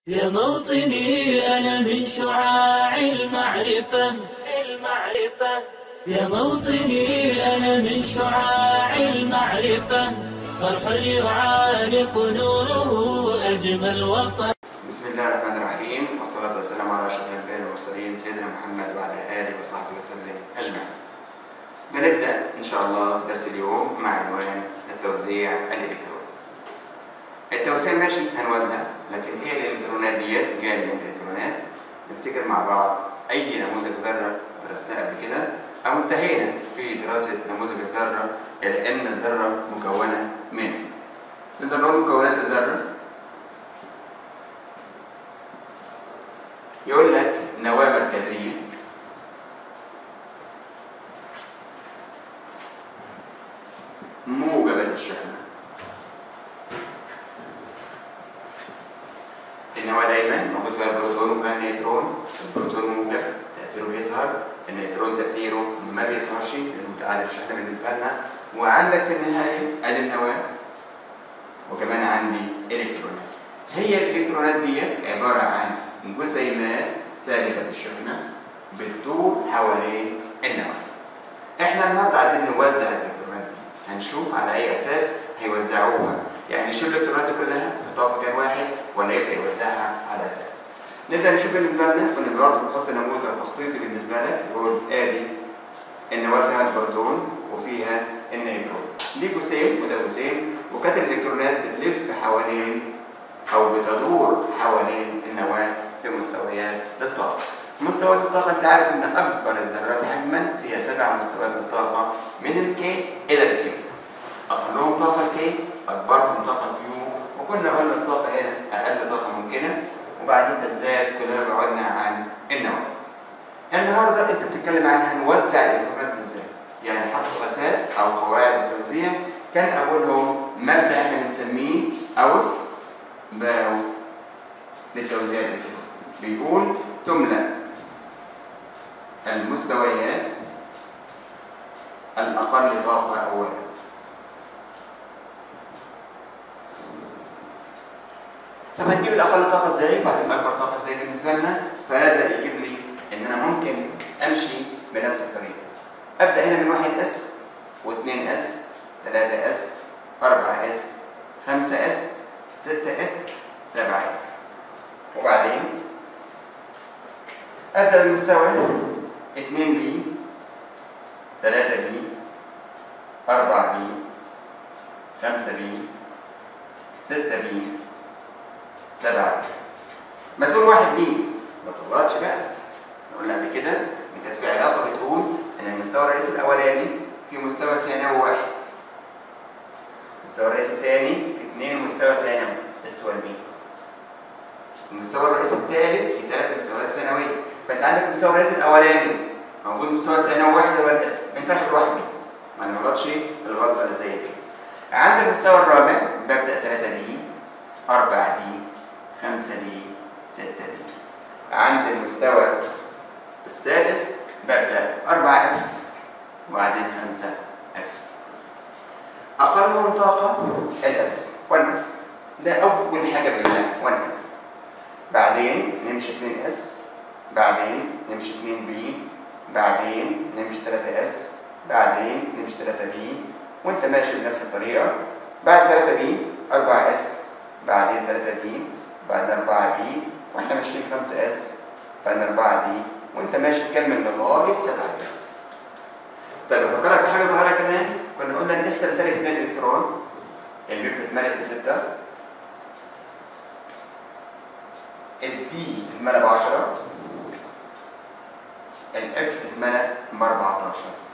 يا موطني أنا من شعاع المعرفة المعرفة يا موطني أنا من شعاع المعرفة صرح يعانق نوره أجمل وطن بسم الله الرحمن الرحيم والصلاة والسلام على أشرف الأنبياء والمرسلين سيدنا محمد وعلى آله وصحبه وسلم أجمعين. بنبدأ إن شاء الله درس اليوم مع عنوان التوزيع الإلكتروني. التوزيع ماشي هنوزع لكن هي الإلكترونات ديت جاية من الإلكترونات نفتكر مع بعض أي نموذج ذرة درسناه قبل كده أو انتهينا في دراسة نموذج الذرة إلى أن الذرة مكونة من نقدر نقول مكونات الذرة يقول لك نواة مركزية موجبة الشحنة النواة دايما موجود فيها البروتون وفيها النيوترون البروتون موجب تأثيره بيظهر النيوترون تأثيره ما بيظهرش لأنه متعادل الشحنة بالنسبة لنا وعندك في النهاية ادي النواة وكمان عندي الكترونات هي الالكترونات دي عبارة عن جسيمات سالبة الشحنة بتدور حوالين النواة. احنا النهارده عايزين نوزع الالكترونات دي، هنشوف على اي اساس هيوزعوها، يعني يشيل الالكترونات دي كلها يحطها في مكان واحد ولا يبدا يوزعها على اساس. نبدا نشوف بالنسبه لنا كنا برضه بنحط نموذج تخطيطي بالنسبه لك يقول ادي النواه فيها البروتون وفيها النيوترون. دي جسيم وده جسيم وكانت الالكترونات بتلف حوالين او بتدور حوالين النواه في مستويات للطاقة. مستويات الطاقة أنت عارف إن أكبر الذرات حجما فيها سبع مستويات للطاقة من الكي إلى الكيو. أقلهم طاقة الكي، أكبرهم طاقة الكيو، وكنا قلنا الطاقة هنا أقل طاقة ممكنة وبعدين تزداد كلنا بعدنا عن النواة. النهارده أنت بتتكلم عن هنوزع الإلكترونات إزاي؟ يعني حطوا أساس أو قواعد التوزيع كان أولهم مبدأ إحنا بنسميه أوف باو للتوزيع الإلكتروني. بيقول تملأ المستويات الأقل طاقة أولا طب هتجيب الأقل طاقة ازاي وبعدين أكبر طاقة ازاي بالنسبة لنا فهذا يجيب لي إن أنا ممكن أمشي بنفس الطريقة أبدأ هنا من واحد اس واثنين اس ثلاثة اس أربعة اس خمسة اس ستة اس سبعة اس وبعدين أبدأ المستوى 2 بي 3 بي 4 بي 5 بي 6 بي 7 بي ما تقول واحد بي ما تغلطش بقى قلنا قبل كده ان كانت في علاقه بتقول ان المستوى الرئيسي الاولاني في مستوى ثانوي واحد المستوى الرئيسي الثاني في اثنين مستوى ثانوي اس والبي المستوى الرئيسي الثالث في ثلاث مستويات ثانويه فانت عندك المستوى الرئيسي الاولاني موجود مستوى ثانوي واحد هو الاس ما ينفعش الواحد بيه ما نغلطش الغلطه اللي زي كده عند المستوى الرابع ببدا 3 دي 4 دي 5 دي 6 دي عند المستوى السادس ببدا 4 اف وبعدين 5 اف اقلهم طاقه الاس 1 اس ده اول حاجه بنقولها 1 اس بعدين نمشي 2 اس بعدين نمشي 2 بي بعدين نمشي 3 اس بعدين نمشي 3 بي وانت ماشي بنفس الطريقه بعد 3 بي 4 اس بعدين 3 دي بعدين 4 بي واحنا ماشيين 5 اس بعدين 4 دي وانت ماشي تكمل لغايه 7 بي طيب افكرك بحاجه صغيره كمان كنا قلنا الاس بتمتلك 2 الكترون البي بتتملك ب 6 الدي تتملى ب 10 الاف تتملى ب 14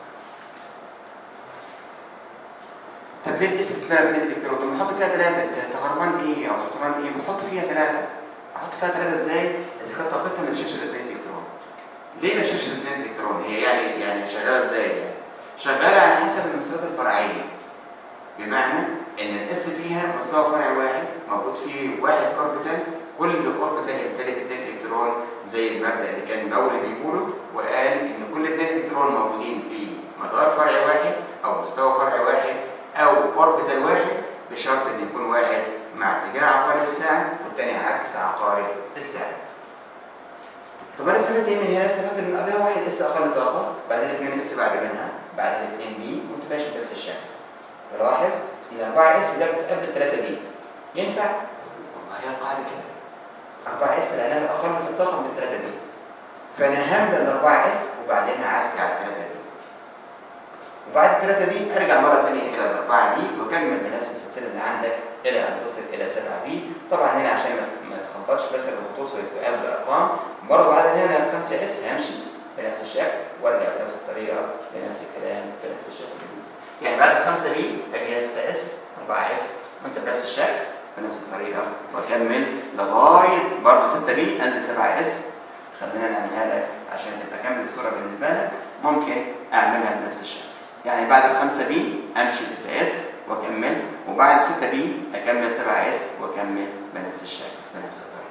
طب ليه الاس بتتملى ب 2 الكترون؟ طب نحط فيها 3 انت غرمان ايه او خسران ايه؟ بتحط فيها 3 احط فيها 3 ازاي؟ اذا كانت طاقتها ما تشيلش ال 2 الكترون ليه ما تشيلش ال 2 الكترون؟ هي يعني يعني شغاله ازاي يعني؟ شغاله على حسب المستويات الفرعيه بمعنى ان الاس فيها مستوى فرعي واحد موجود فيه واحد اوربيتال كل اوربيتال يمتلك 2 الكترون زي المبدا اللي كان مولي بيقوله وقال ان كل 2 الكترون موجودين في مدار فرعي واحد او مستوى فرعي واحد او اوربيتال واحد بشرط ان يكون واحد مع اتجاه عقارب الساعه والثاني عكس عقارب الساعه طب انا استفدت ايه من هنا؟ استفدت ان قبلها واحد اس اقل طاقه بعدين اثنين اس بعد منها بعدين اثنين بي وانت ماشي بنفس الشكل فلاحظ ان 4 اس ده بتقابل 3 دي ينفع؟ والله هي القاعده كده 4 اس لانها اقل في الطاقه من 3 دي فانا هملى ال 4 اس وبعدين اعدي على 3 دي وبعد 3 دي ارجع مره ثانيه الى ال 4 بي واكمل بنفس السلسله اللي عندك الى ان تصل الى 7 بي طبعا هنا عشان ما تخبطش بس الخطوط وتقابل الارقام برضه بعد هنا 5 اس همشي بنفس الشكل وارجع بنفس الطريقه بنفس الكلام بنفس الشكل يعني بعد 5 بي اجي 6 اس 4 اف وانت بنفس الشكل بنفس الطريقه واكمل لغايه برضه 6 بي انزل 7 اس خلينا نعملها لك عشان تبقى كامل الصوره بالنسبه لك ممكن اعملها بنفس الشكل يعني بعد 5 بي امشي 6 اس واكمل وبعد 6 بي اكمل 7 اس واكمل بنفس الشكل بنفس الطريقه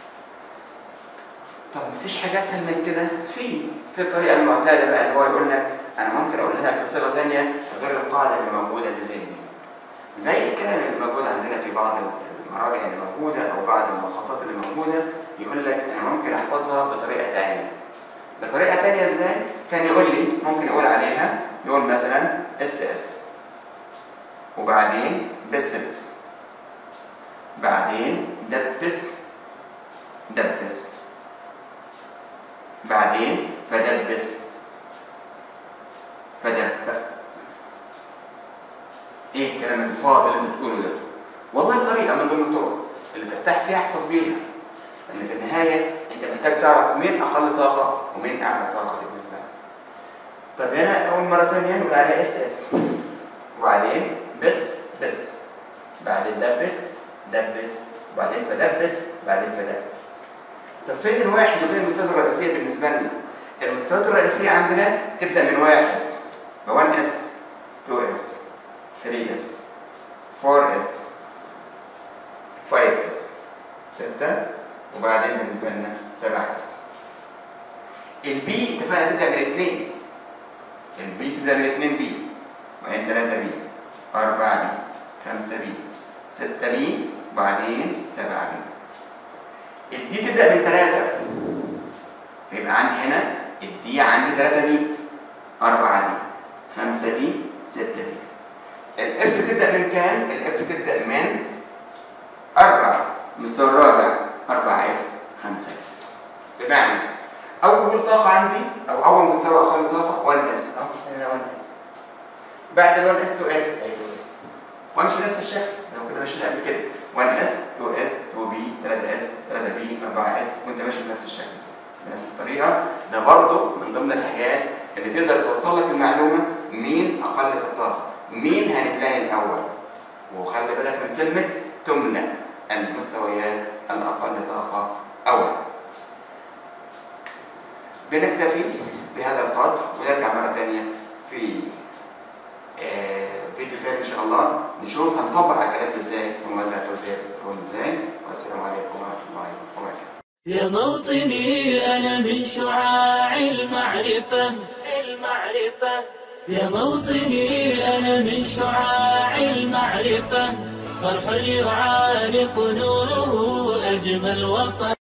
طب مفيش حاجه اسهل من كده في في الطريقه المعتاده بقى اللي هو يقول لك انا ممكن اقول لك بصيغه ثانيه غير القاعده اللي موجوده اللي زي دي زي الكلام اللي موجود عندنا في بعض المراجع اللي موجوده او بعض الملخصات اللي موجوده يقول لك انا ممكن احفظها بطريقه ثانيه بطريقه ثانيه ازاي كان يقول لي ممكن اقول عليها يقول مثلا اس اس وبعدين بس بس بعدين دبس دبس بعدين فدبس فدب ايه الكلام الفاضل اللي بتقوله ده والله طريقه من ضمن الطرق اللي ترتاح فيها احفظ بيها لان في النهايه انت محتاج تعرف مين اقل طاقه ومين اعلى طاقه بالنسبه لك طب هنا اول مره ثانيه نقول عليها اس اس وبعدين بس بس بعدين دبس دبس وبعدين فدبس بعدين فدبس طب فين الواحد وفين المستويات الرئيسيه بالنسبه لنا؟ المستويات الرئيسيه عندنا تبدا من واحد ب 1 اس 2 اس 3 اس 4 اس 5 اس 6 وبعدين بالنسبه لنا 7 اس البي اتفقنا تبدا من 2 البي تبدا من 2 بي وبعدين 3 بي 4 بي 5 بي 6 بي وبعدين 7 بي الدي تبدا من 3 يبقى عندي هنا الدي عندي 3 دي 4 دي 5 دي 6 دي الاف تبدا من كام؟ الاف تبدا من 4 المستوى الرابع 4 اف 5 اف بمعنى اول طاقه عندي او اول مستوى اقل طاقه 1 اس اهو هنا 1 اس بعد ال 1 اس 2 اس اي 2 اس وامشي نفس الشكل لو كده ماشي قبل كده 1 اس 2 اس 2 بي 3 اس 3 بي 4 اس وانت ماشي بنفس الشكل بنفس الطريقه ده برضه من ضمن الحاجات اللي تقدر توصل لك المعلومه مين اقل في الطاقه مين هنتلاقي الاول وخلي بالك من كلمه تملا المستويات الاقل طاقه اولا بنكتفي بهذا القدر ونرجع مره ثانيه في آه فيديو ثاني ان شاء الله نشوف هنطبق على الكلام ازاي ونوزع توزيع البترول ازاي والسلام عليكم ورحمه الله وبركاته يا موطني أنا من شعاع المعرفة المعرفة يا موطني أنا من شعاع المعرفة صرح يعانق نوره أجمل وطن